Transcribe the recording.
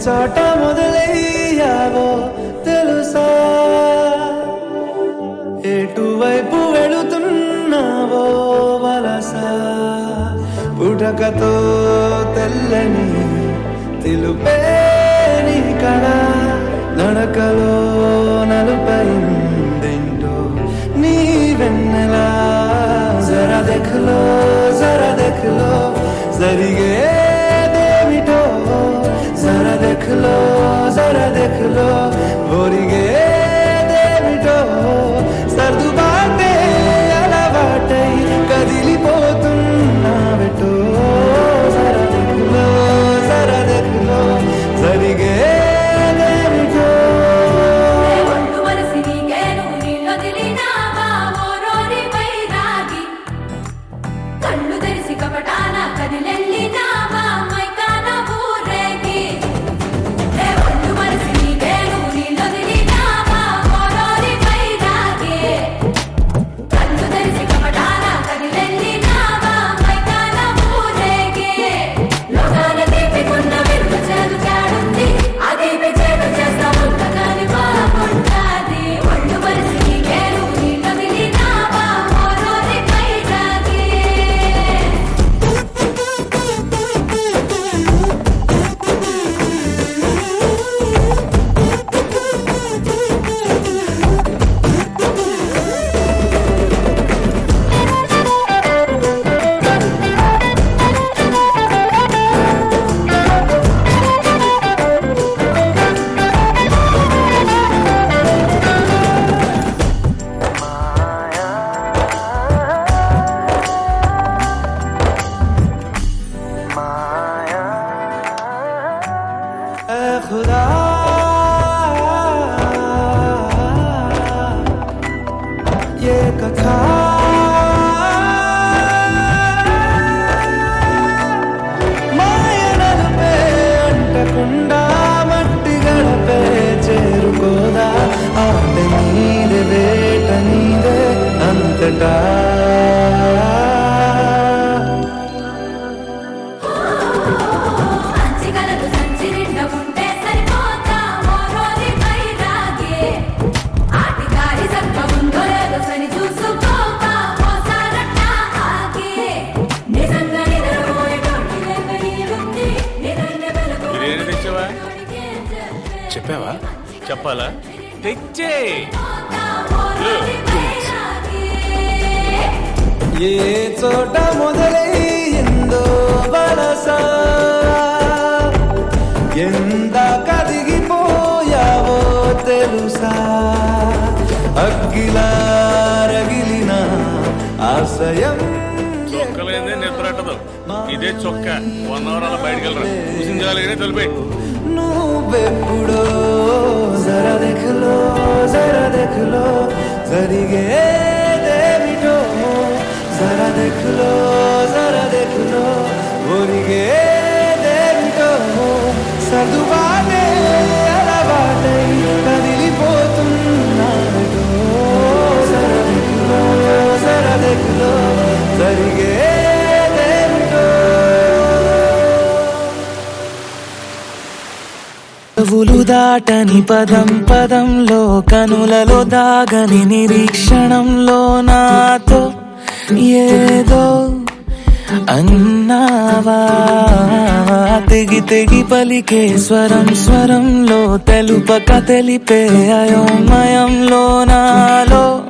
చోట మొదలయ్యావో తెలుసా ఎటువైపు వెళుతున్నావో వలస పుటకతో తెల్లని తెలుపే నీ కళ నడకలో నలుపైందేంటో నీ వెన్నెలా జరా దెఖలో జరా దెఖలో జరిగేదేమిటో జరా దెఖలో జరా దెఖలో ఒరిగేదేమిటో సర్దుబాటే అలవాటై కదిలిపోతున్నావెటో జరా దెఖలో జరా దెఖలో జరిగేదేమిటో ఒళ్ళు వరసి నీకేను నీళ్ళొదిలినావా ఓ రోరి వైరాగి కళ్ళు తెరిసి కపటాన కదిలెళ్ళినావా మైకాన ఊరేగి ఏ ఒళ్ళు వరసి నీకేను నీళ్ళొదిలినావా ఓ రోరి వైరాగి కళ్ళు తెరిసి కపటాన కదిలెళ్ళినావా మైకాన ఊరేగి లోకాల దీపికున్న వెలుగు చేదు చాడుంది ఆ దీపి చేదు చేస్తా ఉంటగాని బాగుంటాది ఒళ్ళు వరిసి నీకేను నీళ్ళొదిలినావా ఓ రోరి వైరాగి ऐ खुदा ये कथा మాయనలపే అంటకుండా మట్టి గడపే చేరుకోదా ఆట నీదే వేట నీదే అంతటా సంచి కలదు సంచి నిండా ఉంటే సరిపోతా ఓ రోరి వైరాగి ఆటికాడి సక్క ఉందో లేదో సరి చూసుకోక ఓసారట ఆగి నిజంగా నిద్రపోయేటోడికి లేక ఈడుంది నిద్రనే వెలుగు బిర్యానీ తెచ్చావా? చెప్పావా చెప్పాలా తెచ్చే ఏ చోట మొదలయ్యిందో వలస ఎంత కదిగిపోయావో తెలుసా అగ్గిలా రగిలిన ఆశయం చొక్కలేదే నిద్రట్టదు ఇదే చొక్క వన్ అవర్ అలా బయటకు వెళ్ళరా చూసించాలి తొలిపోయి నువ్వెప్పుడో జర దెఖలో జర దెఖలో జరిగేదేమిటో జర దెఖలో జర దెఖలో ఒరిగేదేమిటో సర్దుబాటే అలవాటై కదిలిపోతున్నాడో జర దెఖలో జర దెఖలో జరిగేదేమిటో కవులు దాటని పదం పదంలో కనులలో దాగని నిరీక్షణంలో నాతో ఏదో అన్నావా తెగి తెగి పలికే స్వరం స్వరంలో తెలుపక తెలిపే అయోమయంలో నాలో